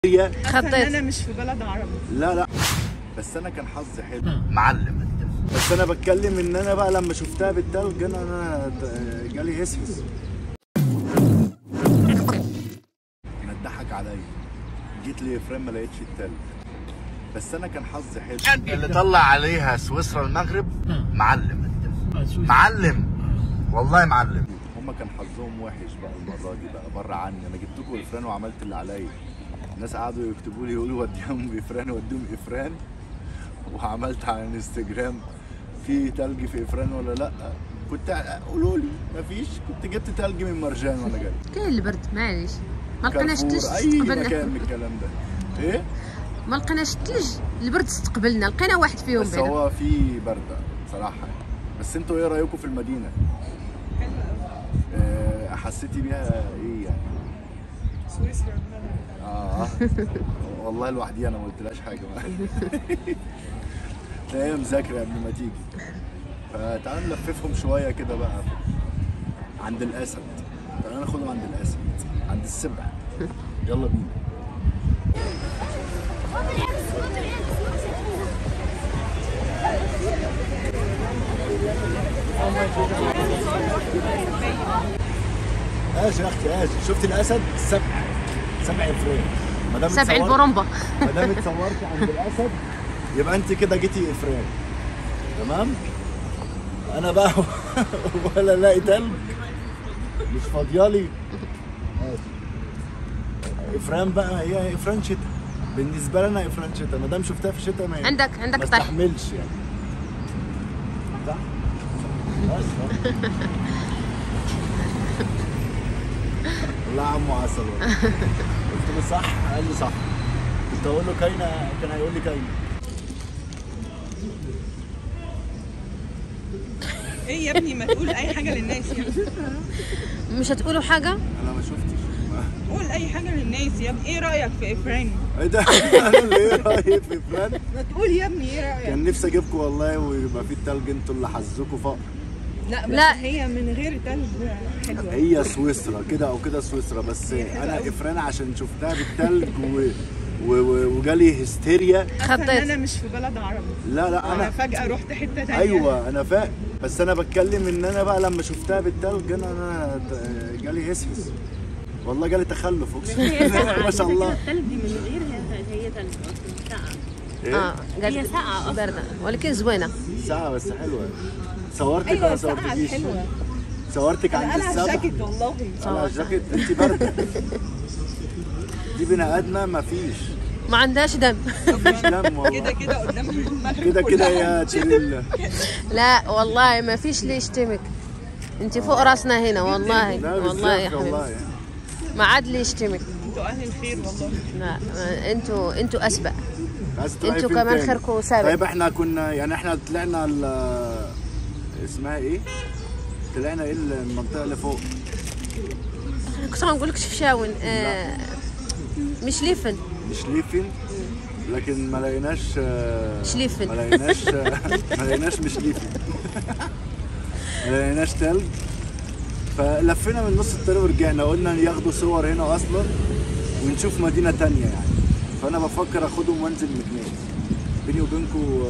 هي خطيت انا مش في بلد عربي لا لا بس انا كان حظي حلو معلم انت بس انا بتكلم ان انا بقى لما شفتها بالتلج انا انا جالي هسهس انا اتضحك عليا جيت لي فريم ما لقيتش التلج بس انا كان حظي حلو اللي طلع عليها سويسرا المغرب معلم انت معلم والله معلم هما كان حظهم وحش بقى المره دي بقى بره عني انا جبت لكم افران وعملت اللي عليا الناس قعدوا يكتبوا لي يقولوا وديهم افران وديهم افران وعملت على الانستجرام في تلج في افران ولا لا كنت قولوا لي مفيش كنت جبت تلج من مرجان وانا جاي كاين البرد معليش ما لقيناش الثلج كارفور، اي مكان استقبلنا من الكلام ده ايه ما لقيناش الثلج البرد استقبلنا لقينا واحد فيهم بس بعدا هو في برد صراحه يعني. بس انتوا ايه رايكم في المدينه آه، حسيتي بيها ايه يعني سويسرا اه والله لوحدي انا ما قلتلهاش حاجه ده هي مذاكره قبل ما تيجي فتعالوا نلففهم شويه كده بقى عند الاسد تعالوا ناخدهم عند الاسد عند السبع يلا بينا ايش يا اختي ايش شفت الاسد سبع سبع افران ما دام سبع اتصورت- البرمبه ما دام اتصورتي عند الاسد يبقى انت كده جيتي افران تمام انا بقى ولا الاقي تلج مش فاضيالي ماشي. افران بقى هي افران شتاء بالنسبه لنا افران شتاء ما دام شفتها في شتاء ما عندك عندك ما طرح استحملش يعني صح بس والله عمو عسل والله قلت له صح قال لي صح كنت اقول له كاينه كان هيقول لي كاينه ايه يا ابني ما تقول اي حاجه للناس يا ابني مش هتقولوا حاجه انا ما شفتش ما- قول اي حاجه للناس يا ابني ايه رايك في افران ايه ده انا اللي ايه رايك في فلان ما تقول يا ابني ايه رايك كان نفسي اجيبكم والله ويبقى في التلج انتوا اللي حظكم فقر لا بس لا. هي من غير تلج حلوه هي سويسرا كده او كده سويسرا بس انا افران عشان شفتها بالتلج و... و... و... وجالي هستيريا حاسه ان خطيت. انا مش في بلد عربي لا لا انا انا فجاه رحت حته تانية ايوه انا فاهم بس انا بتكلم ان انا بقى لما شفتها بالتلج انا انا ت- جالي هسهس والله جالي تخلف اقسم بالله ما شاء الله الثلج من غير هي هي ثلج اصلا ساقعه ايه اه قال هي ساقعه اصلا بارده ولكن زوينه ساعه بس حلوه صورتك ايوه ولا الساعه صورتكيش حلوه صورتك انا عند قلع السبع الجاكيت والله على الجاكيت انت برد دي بني ادمه مفيش ما عندهاش دم مفيش دم كده والله كده قدام المغرب كده كده كلها. يا تشيل لا والله ما فيش اللي يشتمك انت فوق راسنا هنا والله لا والله يا بالظبط حبيبي والله يعني. ما عاد اللي يشتمك انتوا اهل الخير والله لا ما- انتوا انتوا اسبق عايز تروحي انتوا فين كمان تاني؟ خيركم سابق. طيب احنا كنا يعني احنا طلعنا ال- اسمها ايه؟ طلعنا ايه المنطقه اللي فوق؟ كنت غنقول لك شفشاون آه مش ليفن مش ليفن لكن ما لقيناش آه، شليفن. ما لقيناش آه، ما لقيناش مش ليفن ما لقيناش تلج فلفينا من نص الطريق ورجعنا قلنا ياخدوا صور هنا اصلا ونشوف مدينه تانية يعني فانا بفكر اخدهم وانزل مكناس بيني وبينكم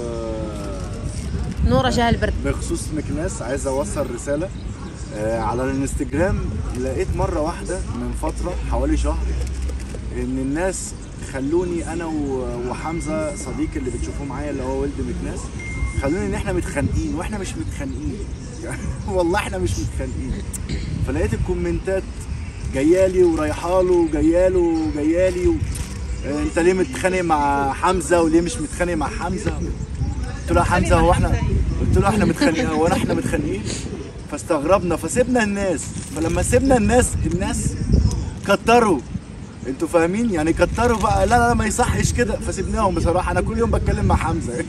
نوره جاه البرد بخصوص مكناس عايز اوصل رساله آه، على الانستجرام لقيت مره واحده من فتره حوالي شهر ان الناس خلوني انا و- وحمزه صديقي اللي بتشوفوه معايا اللي هو ولد مكناس خلوني ان احنا متخانقين واحنا مش متخانقين والله احنا مش متخانقين فلقيت الكومنتات جايالي ورايحاله وجاياله وجايالي و... آه، انت ليه متخانق مع حمزه وليه مش متخانق مع حمزه قلت له يا حمزه هو احنا قلت له احنا متخانقين هو أنا احنا متخانقين فاستغربنا فسيبنا الناس فلما سيبنا الناس الناس كتروا انتوا فاهمين يعني كتروا بقى لا لا ما يصحش كده فسيبناهم بصراحه انا كل يوم بتكلم مع حمزه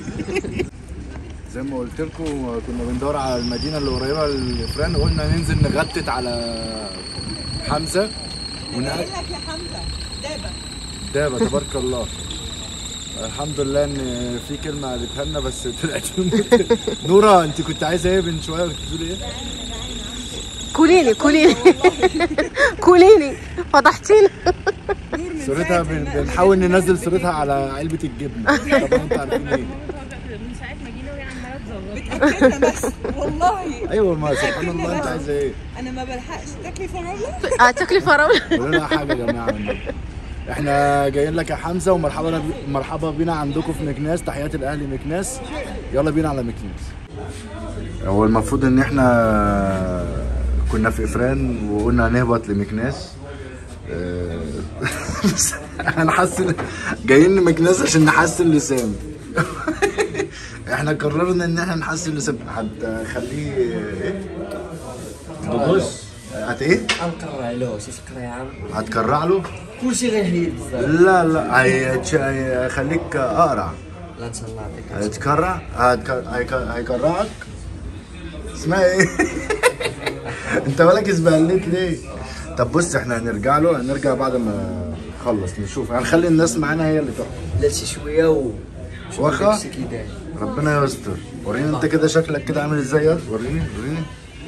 زي ما قلت لكم كنا بندور على المدينه اللي قريبه لفران قلنا ننزل نغتت على حمزه ونقل لك يا حمزه دابه دابة تبارك الله الحمد لله ان في كلمه قالتها لنا بس طلعت نورا انت كنت عايزه ايه من شويه كنت بتقولي ايه؟ كليني كليني كليني فضحتينا نور صورتها بن- بنحاول ننزل صورتها على علبه الجبنه طبعا انتوا عارفين ايه من ساعه ما جينا وهي عماله تزغط بتاكلنا بس والله ايوه ما سبحان الله انت عايزه ايه انا ما بلحقش تاكلي فراوله اه تاكلي فراوله قولوا لنا حاجه يا جماعه والنبي. احنا جايين لك يا حمزه ومرحبا بي- مرحبا بينا عندكم في مكناس تحيات الاهلي مكناس يلا بينا على مكناس هو المفروض ان احنا كنا في افران وقلنا هنهبط لمكناس آه، بس هنحسن جايين مكناس عشان نحسن لسان احنا قررنا ان احنا نحسن لسان هتخليه ايه؟ بص هت ايه؟ غنقرع له شي فكره يا عم هتكرع له؟ كلشي غيهيد بزاف لا لا هيتش- هيخليك اقرع لا ان شاء الله يعطيك هيتكرع هتك- هيك- هيكرعك اسمها ايه؟ انت مالك اسبهليت ليه؟ طب بص احنا هنرجع له هنرجع بعد ما نخلص نشوف هنخلي الناس معانا هي اللي تحكم لا شي شويه و واخا داكشي كي داير ربنا يستر وريني انت كده شكلك كده عامل ازاي يلا وريني وريني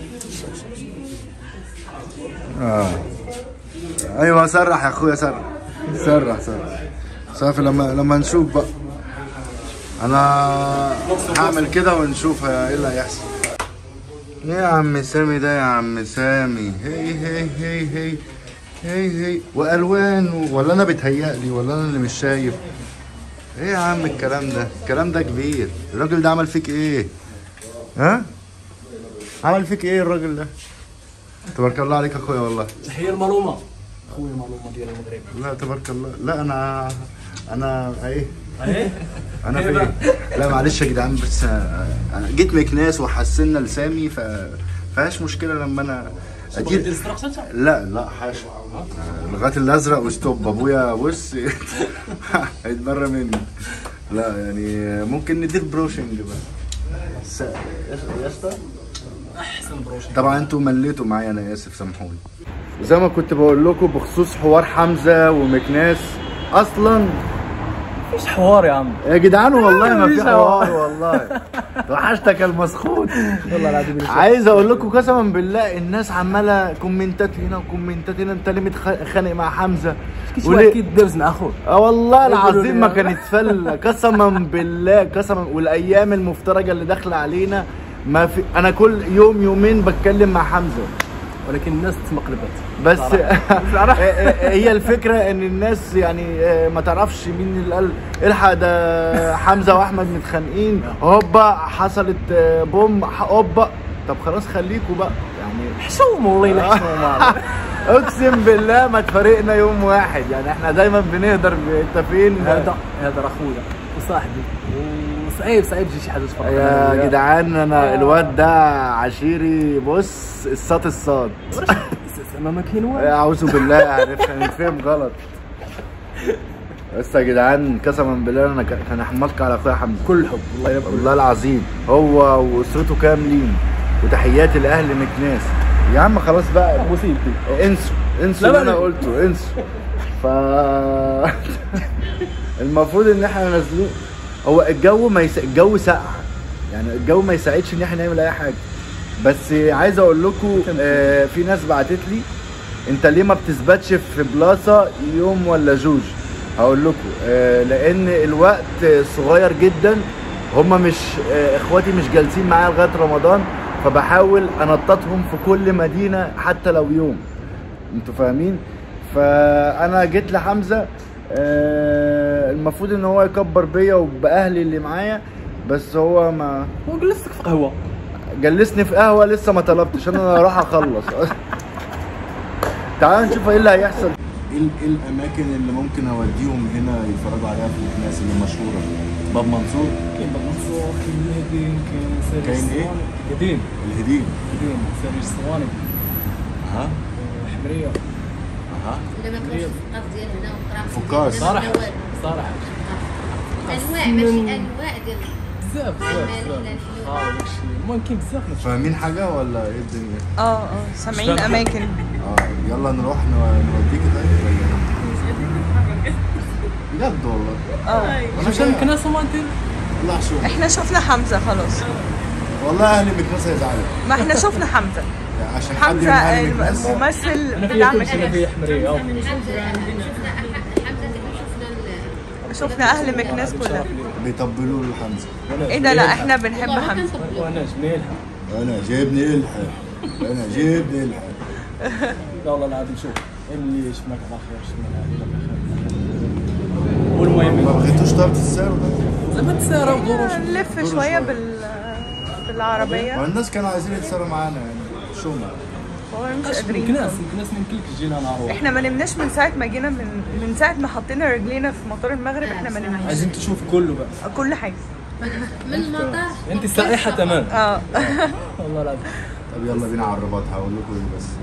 اه ايوه سرح يا اخويا سرح سرح سرح صافي لما لما نشوف بقى انا هعمل كده ونشوف ايه اللي هيحصل ايه يا عم سامي ده يا عم سامي هي هي هي هي هي هي والوان ولا انا بتهيألي ولا انا اللي مش شايف ايه يا عم الكلام ده الكلام ده كبير الراجل ده عمل فيك ايه ها عمل فيك ايه الراجل ده تبارك الله عليك يا اخويا والله تحيه المعلومه خويا المعلومه ديال المغرب لا تبارك الله لا انا انا ايه ايه انا في إيه؟ لا معلش يا جدعان بس آه، انا جيت مكناس وحسنا لسامي ف فيهاش مشكله لما انا اجيب لا لا حاشا آه، لغايه الازرق وستوب ابويا بص هيتبرى مني لا يعني ممكن نديك بروشنج بقى س- يا اسطى احسن بروشن طبعا انتوا مليتوا معايا انا اسف سامحوني زي ما كنت بقول لكم بخصوص حوار حمزه ومكناس اصلا مفيش حوار يا عم يا جدعان والله ما في مفيش حوار والله وحشتك المسخوط والله العظيم عايز اقول لكم قسما بالله الناس عماله كومنتات هنا وكومنتات هنا انت ليه متخانق مع حمزه كيش وليه- واحد كيدرز مع اخوه اه والله يقولوا العظيم لي ما يا- كانت فله قسما بالله قسما والايام المفترجه اللي داخله علينا ما في انا كل يوم يومين بتكلم مع حمزه ولكن الناس تمقلبت بس هي الفكره ان الناس يعني آه، ما تعرفش مين اللي قال الحق ده حمزه واحمد متخانقين هوبا حصلت آه، بوم ح- هوبا طب خلاص خليكوا بقى يعني حشوم والله لا حشوم اقسم بالله ما تفارقنا يوم واحد يعني احنا دايما بنهدر ب- انت فين هذا هذا راه خويا وصاحبي وصعيب صعيب يجي شي حاجه تفرق يا جدعان انا الواد ده عشيري بص الصاد الصاد زعما ما كاين والو اعوذ بالله يعني هنتفهم غلط بس يا جدعان قسما بالله انا ك- كان حملك على اخويا حمزه كل حب والله يا والله العظيم هو واسرته كاملين وتحيات الاهل مكناس يا عم خلاص بقى مصيبتي انسوا انسوا لا اللي انا لا. قلته انسوا ف المفروض ان احنا نازلين هو الجو ما يس... الجو ساقع يعني الجو ما يساعدش ان احنا نعمل اي حاجه بس عايز اقول لكم آه في ناس بعتت لي انت ليه ما بتثبتش في بلاصه يوم ولا جوج هقول لكم آه لان الوقت صغير جدا هما مش آه اخواتي مش جالسين معايا لغايه رمضان فبحاول انططهم في كل مدينه حتى لو يوم انتوا فاهمين فانا جيت لحمزه آه المفروض ان هو يكبر بيا وباهلي اللي معايا بس هو ما وجلستك في قهوه جلسني في قهوه لسه ما طلبتش انا راح اخلص تعال نشوف ايه اللي هيحصل ايه إيه الاماكن اللي ممكن اوديهم هنا يتفرجوا عليها في الناس اللي مشهوره باب منصور كاين باب منصور كاين الهدين كاين كاين سيرج إيه؟ الصواني. الهدين الهديم الهدين سيرج الصواني ها حمريه ها لما كنت الثقافه ديال هنا وقرا فكاس. صراحه صراحه انواع ماشي انواع ديال بزاف بزاف المال بزاف الفلوس. اه داكشي المهم كاين بزاف ناس فاهمين حاجه ولا ايه الدنيا اه اه سامعين اماكن اه يلا نروح نو- نوديك طيب ولا إيه؟ بجد والله اه مش يمكن ناس ما ندير الله شوف احنا شفنا حمزه خلاص والله اهلي مكناس هيزعلوا ما احنا شفنا حمزه يعني عشان حد من حمزه اهلي الم- مكناس الممثل انا بتاع في كل شيء مكناس في حمريه اه حمزه شفنا حمزه شفنا اهل مكناس كلها بيطبلوا له حمزه ايه ده لا احنا بنحب حمزه وانا جميلها انا جايبني الحق انا جايبني الحق لا والله العظيم شوف اللي يشمك على خير شمال علينا بخير والمهم ما بغيتوش تعرف السعر ده زي ما تسارع ودوروا نلف دور شويه شوية. بال بالعربيه والناس كانوا عايزين يتساروا معانا يعني شو ما هو مش قادرين كناس كناس ما يمكنلكش تجينا نهار احنا ما نمناش من ساعه ما جينا من من ساعه ما حطينا رجلينا في مطار المغرب احنا ما نمناش عايزين تشوف كله بقى كل حاجه من المطار انت سائحه تمام اه والله العظيم طب يلا بينا على الرباط هقول لكم ايه بس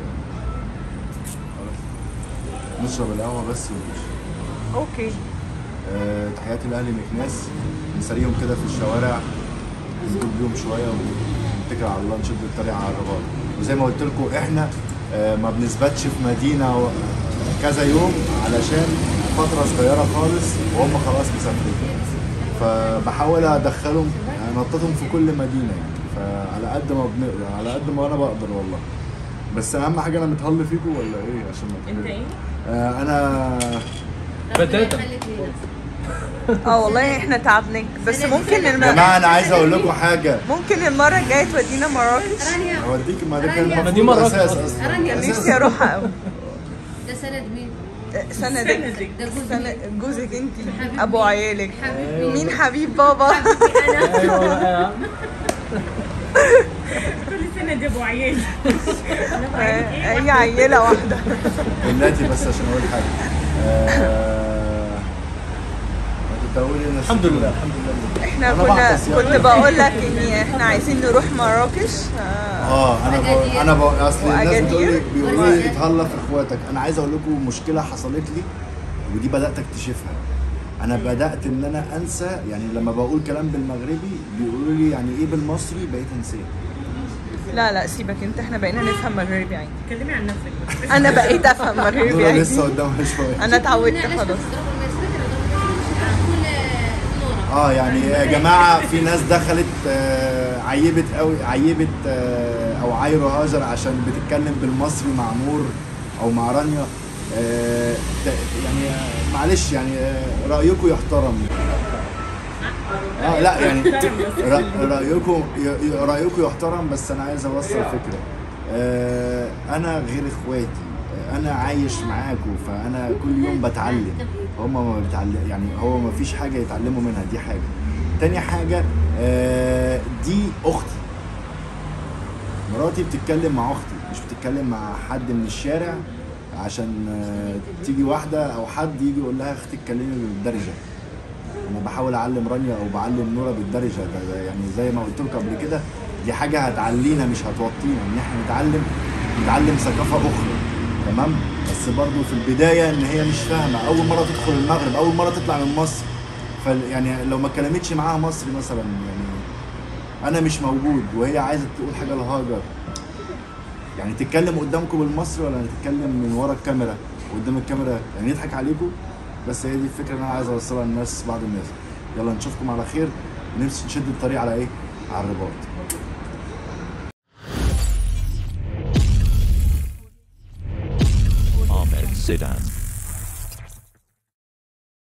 خلاص. نشرب القهوه بس ونمشي اوكي آه، تحياتي لاهلي مكناس نسريهم كده في الشوارع ندوب بيهم شويه ونتكل على الله نشد الطريق على الرباط وزي ما قلت لكم احنا آه، ما بنثبتش في مدينه و- كذا يوم علشان فتره صغيره خالص وهم خلاص مسافرين فبحاول ادخلهم انططهم في كل مدينه يعني فعلى قد ما بنقدر على قد ما انا بقدر والله بس اهم حاجه انا متهل فيكم ولا ايه عشان ما انت ايه؟ آه انا بتاتا اه والله احنا تعبناك بس ممكن يا الم... جماعه انا عايز اقول لكم حاجه ممكن المره الجايه تودينا مراكش هوديك ما ده كان ما دي المفروض مرة اساس واحدة. اصلا رانيا. كان أساس. نفسي اروحها قوي ده سند مين؟ سندك ده جوز سند مين؟ جوزك انت حبيبي. ابو عيالك حبيبي مين حبيب بابا ايوه آه. كل سنه دي ابو عيال هي عيله واحده دلوقتي بس عشان اقول حاجه آه... كنت اقول إيه؟ أنا الحمد نسيت. لله الحمد لله احنا أنا كنا بعطس يعني. كنت بقول لك ان احنا عايزين نروح مراكش آه، اه انا بقول وأجادير. انا بقول اصل الناس وأجادير. بتقول لي بيقولوا لي وأجادير. اتهلا في اخواتك انا عايز اقول لكم مشكله حصلت لي ودي بدات اكتشفها انا بدات ان انا انسى يعني لما بقول كلام بالمغربي بيقولوا لي يعني ايه بالمصري بقيت انساه لا لا سيبك انت احنا بقينا نفهم مغربي عادي اتكلمي عن نفسك بقى. انا بقيت افهم مغربي دول لسه عادي قدامها شويه انا اتعودت خلاص اه يعني يا جماعه في ناس دخلت آه، عيبت قوي عيبت آه، او عايروا هاجر عشان بتتكلم بالمصري مع نور او مع رانيا آه، ت- يعني آه، معلش يعني آه، رايكم يحترم اه لا يعني رأ- رايكم ي- ي- رايكم يحترم بس انا عايز اوصل فكره آه، انا غير اخواتي آه، انا عايش معاكم فانا كل يوم بتعلم هم ما بيتعلم يعني هو ما فيش حاجه يتعلموا منها دي حاجه تاني حاجه آه، دي اختي مراتي بتتكلم مع اختي مش بتتكلم مع حد من الشارع عشان آه، تيجي واحده او حد يجي يقول لها اختي اتكلمي بالدرجه انا بحاول اعلم رانيا او بعلم نورا بالدرجه ده, ده يعني زي ما قلت لكم قبل كده دي حاجه هتعلينا مش هتوطينا ان احنا نتعلم نتعلم ثقافه اخرى تمام بس برضو في البدايه ان هي مش فاهمه اول مره تدخل المغرب اول مره تطلع من مصر فال يعني لو ما اتكلمتش معاها مصري مثلا يعني انا مش موجود وهي عايزه تقول حاجه لهاجر يعني تتكلم قدامكم بالمصري ولا تتكلم من ورا الكاميرا قدام الكاميرا يعني يضحك عليكم بس هي دي الفكره اللي انا عايز اوصلها للناس بعض الناس يلا نشوفكم على خير نفسي نشد الطريق على ايه على الرباط Ahmed Zidan.